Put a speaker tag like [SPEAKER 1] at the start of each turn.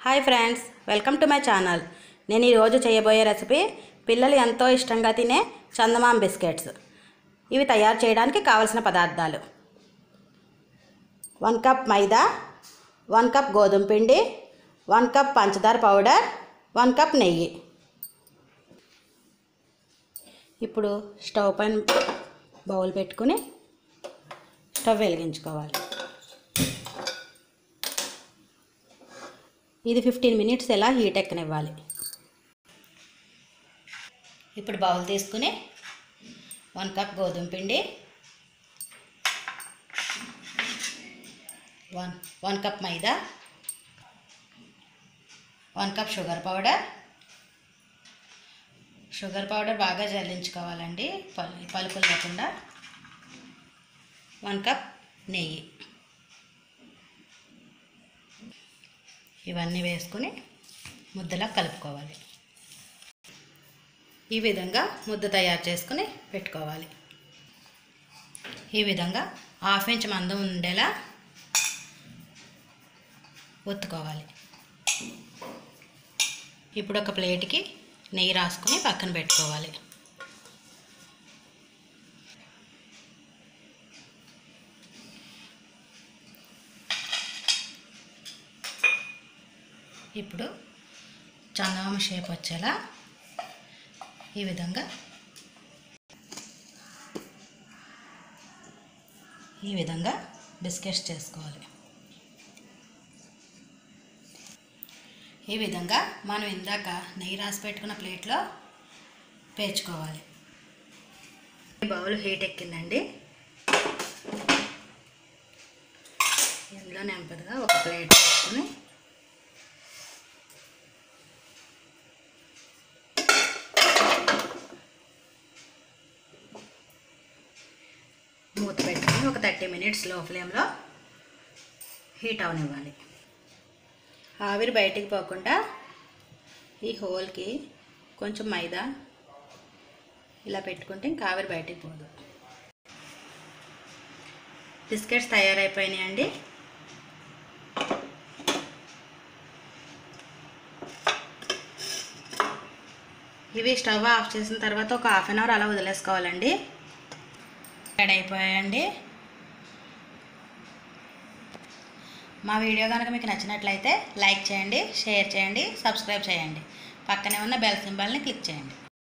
[SPEAKER 1] hi friends welcome to my channel నేను ఈరోజు చేయబోయే రెసిపీ పిల్లలు ఎంతో ఇష్టంగా తినే చందమామ బిస్కెట్స్ ఇవి తయారు చేయడానికి కావలసిన పదార్థాలు one cup maida one cup గోధుమ పిండి వన్ కప్ పంచదార పౌడర్ వన్ కప్ నెయ్యి ఇప్పుడు స్టవ్ పైన బౌల్ పెట్టుకుని స్టవ్ వెలిగించుకోవాలి ఇది ఫిఫ్టీన్ మినిట్స్ ఎలా హీట్ ఎక్కనివ్వాలి ఇప్పుడు బౌల్ తీసుకుని వన్ కప్ గోధుమ పిండి one one cup maida one cup sugar powder sugar powder బాగా జల్లించుకోవాలండి పల్ పలుకులు లేకుండా వన్ కప్ నెయ్యి ఇవన్నీ వేసుకుని ముద్దలా కలుపుకోవాలి ఈ విధంగా ముద్ద తయారు చేసుకుని పెట్టుకోవాలి ఈ విధంగా హాఫ్ ఇంచ్ మందం ఉండేలా ఒత్తుకోవాలి ఇప్పుడు ఒక ప్లేట్కి నెయ్యి రాసుకుని పక్కన పెట్టుకోవాలి ఇప్పుడు చందమామ షేప్ వచ్చేలా ఈ విధంగా ఈ విధంగా బిస్కెట్స్ చేసుకోవాలి ఈ విధంగా మనం ఇందాక నెయ్యి రాసి పెట్టుకున్న ప్లేట్లో పేర్చుకోవాలి బౌల్ హీట్ ఎక్కిందండి ఇందులో నెంపదిగా ఒక ప్లేట్ పెట్టుకుని మూత పెట్టుకుని ఒక థర్టీ మినిట్స్ లో ఫ్లేమ్లో హీట్ అవనివ్వాలి ఆవిరి బయటికి పోకుండా ఈ హోల్కి కొంచెం మైదా ఇలా పెట్టుకుంటే ఇంకా ఆవిరి బయటికి పోదు బిస్కెట్స్ తయారైపోయినాయండి ఇవి స్టవ్ ఆఫ్ చేసిన తర్వాత ఒక హాఫ్ అన్ అవర్ అలా వదిలేసుకోవాలండి రెడీ అయిపోయాయండి మా వీడియో కనుక మీకు నచ్చినట్లయితే లైక్ చేయండి షేర్ చేయండి సబ్స్క్రైబ్ చేయండి పక్కనే ఉన్న బెల్ సింబల్ని క్లిక్ చేయండి